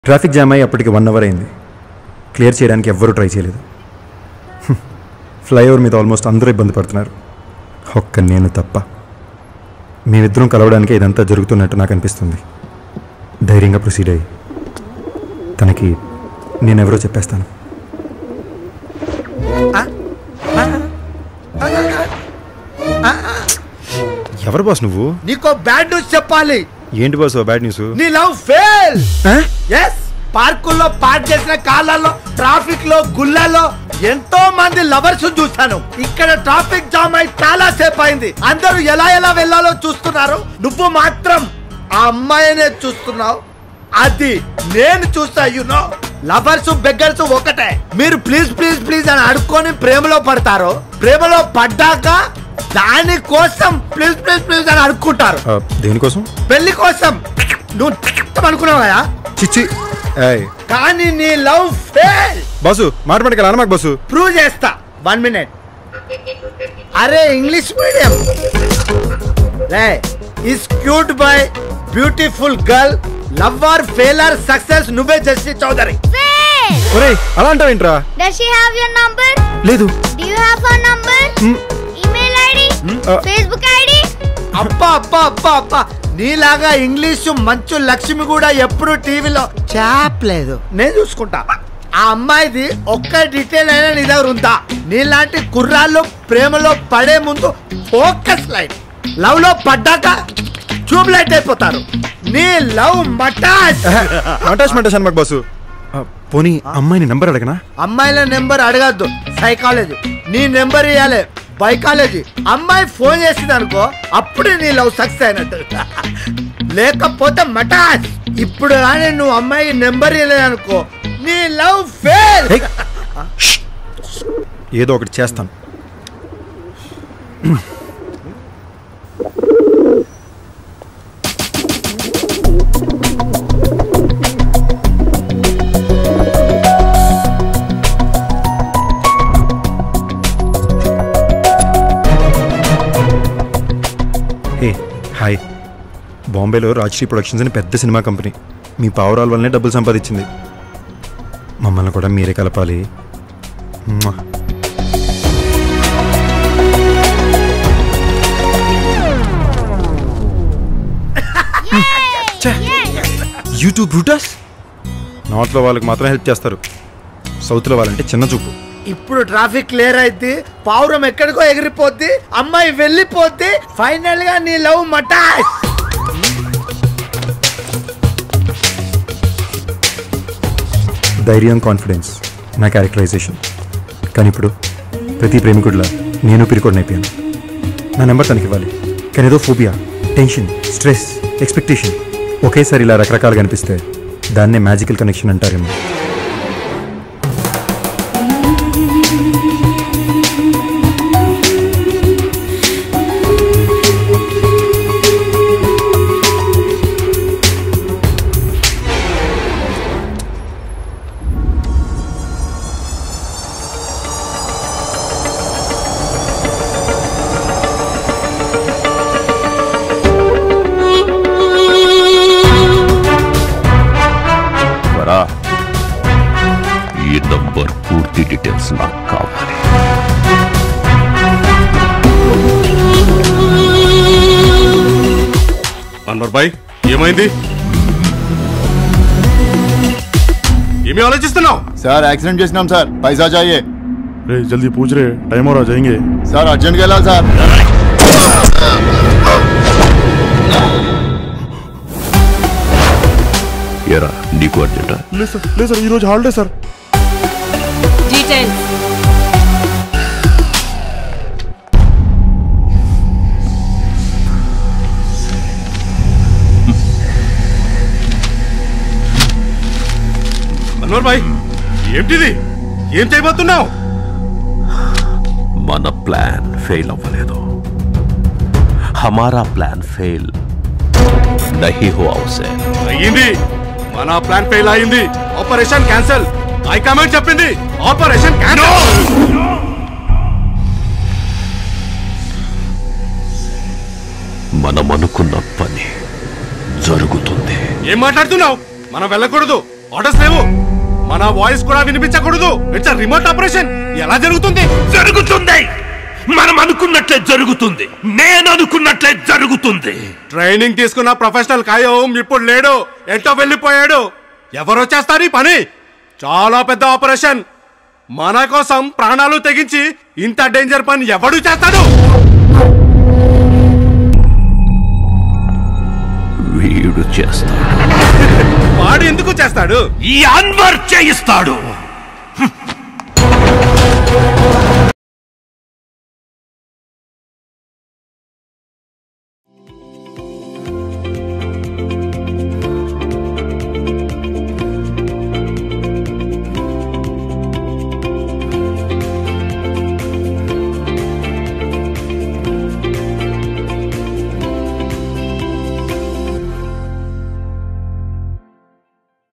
Traffic jam అయ్యి అప్పటికి one hour అయింది క్లియర్ చేయడానికి ఎవ్వరూ ట్రై చేయలేదు హ్మ్. ఫ్లైఓవర్ మీద ఆల్మోస్ట్ అందరూ ఇబ్బంది పడుతున్నారు ఒక్క నేను తప్ప మేమిద్దరం కలవడానికే ఇదంతా జరుగుతున్నట్టు నాకు అనిపిస్తుంది ధైర్యంగా ప్రొసీడ్ అయ్యి తనకి నేనెవరో చెప్పేస్తాను ఎవరు బాస్ నువ్వు నీకో బ్యాడ్ న్యూస్ చెప్పాలి ఏంటి బాస్ బ్యాడ్ న్యూస్ నీ లవ్ ఫెయిల్ ఎస్ పార్కుల్లో పార్క్ చేసిన కార్లలో ట్రాఫిక్ లో గుళ్ళలో ఎంతో మంది లవర్స్ చూశాను ఇక్కడ ట్రాఫిక్ జామ్ అయి చాలా సేపు అయింది అందరూ ఎలా ఎలా వెళ్ళాలో చూస్తున్నారు నువ్వు మాత్రం ఆ అమ్మాయినే చూస్తున్నావు అది నేను చూస్తా యునో లవర్స్ బెగ్గర్స్ ఒకటే మీరు ప్లీజ్ ప్లీజ్ ప్లీజ్ అని అడుక్కొని ప్రేమలో పడతారు ప్రేమలో పడ్డాక దాని కోసం ప్లీజ్ ప్లీజ్ ప్లీజ్ అని అడుక్కుంటారు దేనికోసం పెళ్లి కోసం నువ్వు అనుకున్నావు కదా చిచ్చి ఏయ్ కానీ నీ లవ్ ఫెయిల్ బాసు మాట పడక మాకు బాసు ప్రూవ్ చేస్తా వన్ మినిట్ అరే English medium ray is cute by beautiful girl love or failure success నువ్వే జస్టి చౌదరి Fail! ఒరేయ్ అలా అంటావేంట్రా Does she have your number? లేదు Do you have her number? Hmm. Email ID? Uh, Facebook ID? అబ్బా అబ్బా అబ్బా అబ్బా నీలాగా ఇంగ్లీషు మంచు లక్ష్మి కూడా ఎప్పుడు టీవీలో చాపలేదు నేను చూసుకుంటా ఆ అమ్మాయిది ఒక్క డీటెయిల్ అయినా నీ దగ్గర ఉందా నీలాంటి కుర్రాళ్ళు ప్రేమలో పడే ముందు ఫోకస్ లైట్ లవ్ లో పడ్డాక ట్యూబ్ లైట్ అయిపోతారు నీ లవ్ మటాష్ మటాష్ మటాష్ అని మాకు బాసు ఆ, పోనీ అమ్మాయిని నెంబర్ అడగనా అమ్మాయిల నెంబర్ అడగద్దు సైకాలజీ నీ నెంబర్ ఇవ్వాలి బైకాలజీ అమ్మాయి ఫోన్ చేసింది అనుకో అప్పుడే నీ లవ్ సక్సెస్ అయినట్టు లేకపోతే మటాస్ ఇప్పుడు కానీ నువ్వు అమ్మాయికి నెంబర్ ఇవ్వలేదు అనుకో నీ లవ్ ఫెయిల్ ఏయ్, ష్. ఏదో ఒకటి చేస్తాను హే హాయ్ బాంబేలో రాజ్శ్రీ ప్రొడక్షన్స్ అని పెద్ద సినిమా కంపెనీ మీ పావురాల వల్లనే డబ్బులు సంపాదించింది మమ్మల్ని కూడా మీరే కలపాలి మ్వా. ఛే, యూట్యూబ్ బ్రూటస్ నార్త్లో వాళ్ళకి మాత్రం హెల్ప్ చేస్తారు సౌత్లో వాళ్ళంటే చిన్న చూపు ఇప్పుడు ట్రాఫిక్ క్లియర్ అయితే పావురం ఎక్కడికో ఎగిరిపోద్ది అమ్మాయి వెళ్ళిపోద్ది ఫైనల్ గా నీ లవ్ మటాస్ ధైర్యం కాన్ఫిడెన్స్ నా క్యారెక్టరైజేషన్ కానీ ఇప్పుడు ప్రతి ప్రేమికుడిలా నేను పిరికొడినైపోయాను నా నెంబర్ తనకి ఇవ్వాలి కానీ ఏదో ఫోబియా టెన్షన్ స్ట్రెస్ ఎక్స్పెక్టేషన్ ఒకేసారి ఇలా రకరకాలుగా అనిపిస్తే దాన్నే మ్యాజికల్ కనెక్షన్ అంటారేమో వరా ఈ నంబర్ పూర్తి డీటెయిల్స్ నాకు కావాలి అన్వర్ భాయ్ ఏమైంది ఏమి ఆలోచిస్తున్నావు సార్ యాక్సిడెంట్ చేసినాం సార్ పైసా చాయే रे जल्दी पूछ रहे टाइम हो रहा जाएंगे సార్ అర్జెంట్గా వెళ్ళాలి సార్ ఎరా నీకు అర్జెంటా ले सर ले सर ఈ రోజు హాలిడే సార్ డీటెయిల్స్ అన్వర్ భాయ్ ఏంటిది ఏం చేయబోతున్నావు మన ప్లాన్ ఫెయిల్ అవ్వలేదు హమారా ప్లాన్ ఫెయిల్ నహీ హో అవసే అయ్యింది మన ప్లాన్ ఫెయిల్ అయింది ఆపరేషన్ క్యాన్సిల్ హైకమాండ్ చెప్పింది ఆపరేషన్ క్యాన్సిల్ మనం అనుకున్న పని జరుగుతుంది ఏం మాట్లాడుతున్నావు మనం వెళ్ళకూడదు ఆర్డర్స్ లేవు మన వాయిస్ కూడా వినిపించకూడదు ఇట్స్ రిమోట్ ఆపరేషన్ ఎలా జరుగుతుంది జరుగుతుంది మనం అనుకున్నట్లే జరుగుతుంది నేను అనుకున్నట్లే జరుగుతుంది ట్రైనింగ్ తీసుకున్న ప్రొఫెషనల్ కాయం ఇప్పుడు లేడు ఎటో వెళ్ళిపోయాడు ఎవరు చేస్తారు ఈ పని చాలా పెద్ద ఆపరేషన్ మన కోసం ప్రాణాలు తెగించి ఇంత డేంజర్ పని ఎవడు చేస్తాడు వీడు చేస్తాడు వాడు ఎందుకు చేస్తాడు ఈ అన్వర్ చేయిస్తాడు హ్మ్.